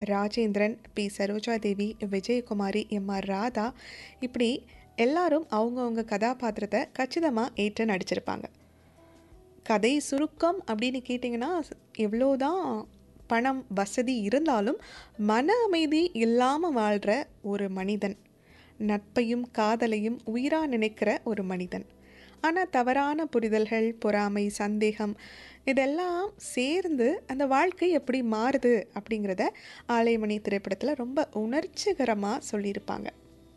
Rajendran P Saroja Devi Vijayakumari M R Radha இப்படி எல்லாரும் அவங்கவுங்க கதாபாத்திரத்தை கச்சிதமாக ஏற்று நடிச்சிருப்பாங்க கதை சுருக்கம் அப்படின்னு கேட்டிங்கன்னா எவ்வளோதான் பணம் வசதி இருந்தாலும் மன அமைதி இல்லாமல் வாழ்கிற ஒரு மனிதன் நட்பையும் காதலையும் உயிராக நினைக்கிற ஒரு மனிதன் ஆனால் தவறான புரிதல்கள் பொறாமை சந்தேகம் இதெல்லாம் சேர்ந்து அந்த வாழ்க்கை எப்படி மாறுது அப்படிங்கிறத ஆலயமணி திரைப்படத்தில் ரொம்ப உணர்ச்சிகரமாக சொல்லியிருப்பாங்க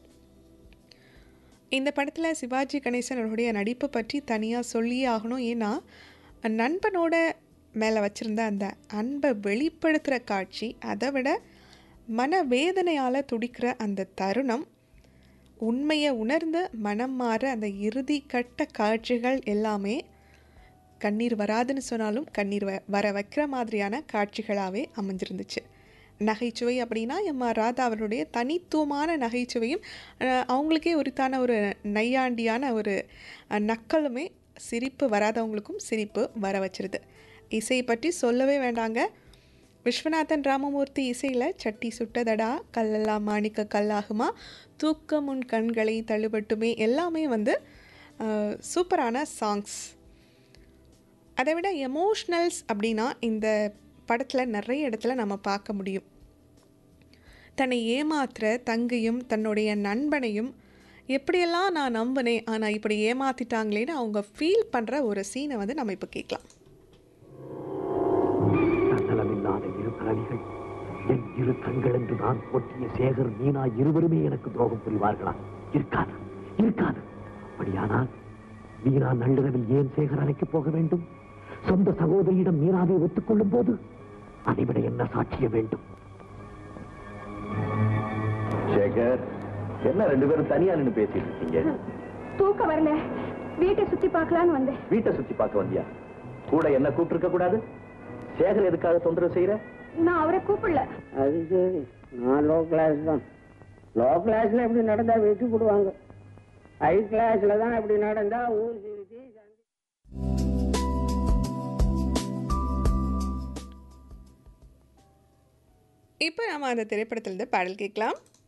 இந்த படத்தில் சிவாஜி கணேசன் அவருடைய நடிப்பு பற்றி தனியாக சொல்லியே ஆகணும் ஏன்னா நண்பனோட மேலே வச்சுருந்த அந்த அன்பை வெளிப்படுத்துகிற காட்சி அதை விட மனவேதனையால் துடிக்கிற அந்த தருணம் உண்மையை உணர்ந்து மனம் மாற அந்த இறுதி கட்ட காட்சிகள் எல்லாமே கண்ணீர் வராதுன்னு சொன்னாலும் கண்ணீர் வ வர வைக்கிற மாதிரியான காட்சிகளாகவே அமைஞ்சிருந்துச்சு நகைச்சுவை அப்படின்னா எம் ஆர் ராதா அவருடைய தனித்துவமான நகைச்சுவையும் அஹ், அவங்களுக்கே உரித்தான ஒரு நையாண்டியான ஒரு அஹ், நக்கலுமே சிரிப்பு வராதவங்களுக்கும் சிரிப்பு வர வச்சிருது இசை பற்றி சொல்லவே வேண்டாங்க விஸ்வநாதன் ராமமூர்த்தி இசையில் சட்டி சுட்டதடா கல்லெல்லாம் மாணிக்க கல்லாகுமா தூக்கம் உன் கண்களை தழுவட்டுமே எல்லாமே வந்து அஹ், சூப்பரான சாங்ஸ் அதை விட எமோஷ்னல்ஸ் அப்படின்னா இந்த படத்தில் நிறைய இடத்துல நம்ம பார்க்க முடியும் தன்னை ஏமாத்துற தங்கையும் தன்னுடைய நண்பனையும் எப்படியெல்லாம் நான் நம்பினேன் ஆனால் இப்படி ஏமாத்திட்டாங்களேன்னு அவங்க ஃபீல் பண்ணுற ஒரு சீனை வந்து நம்ம இப்போ கேட்கலாம் தன்னலமில்லாத இரு பிறவிகள் என் இரு கண்கள் என்று நான் போற்றிய சேகர் மீனா இருவருமே எனக்கு துரோகம் புரிவார்களா இருக்காது இருக்காது அப்படியானால் மீனா நள்ளிரவில் ஏன் சேகர் அழைக்கு போக வேண்டும் சொந்த சகோதரியிடம் மீனாவை ஒத்துக்கொள்ளும் போது அதைவிட என்ன சாட்சியம் வேண்டும் சேகர் என்ன ரெண்டு பேரும் தனியா நின்னு பேசிட்டு இருக்கீங்க தூக்கம் வரல வீட்டை சுத்தி பார்க்கலான்னு வந்தேன் வீட்டை சுத்தி பார்க்க வந்தியா கூட என்ன கூப்பிட்டு இருக்க கூடாது சேகர் எதுக்காக தொந்தரவு செய்யற நான் அவரை கூப்பிடல அது சரி நான் லோ கிளாஸ் தான் லோ கிளாஸ்ல எப்படி நடந்தா வெட்டி போடுவாங்க ஹை கிளாஸ்ல தான் இப்படி நடந்தா ஊர் சிரிச்சு சண்டை இப்போ நம்ம அந்த திரைப்படத்திலிருந்து பாடல் கேட்கலாம்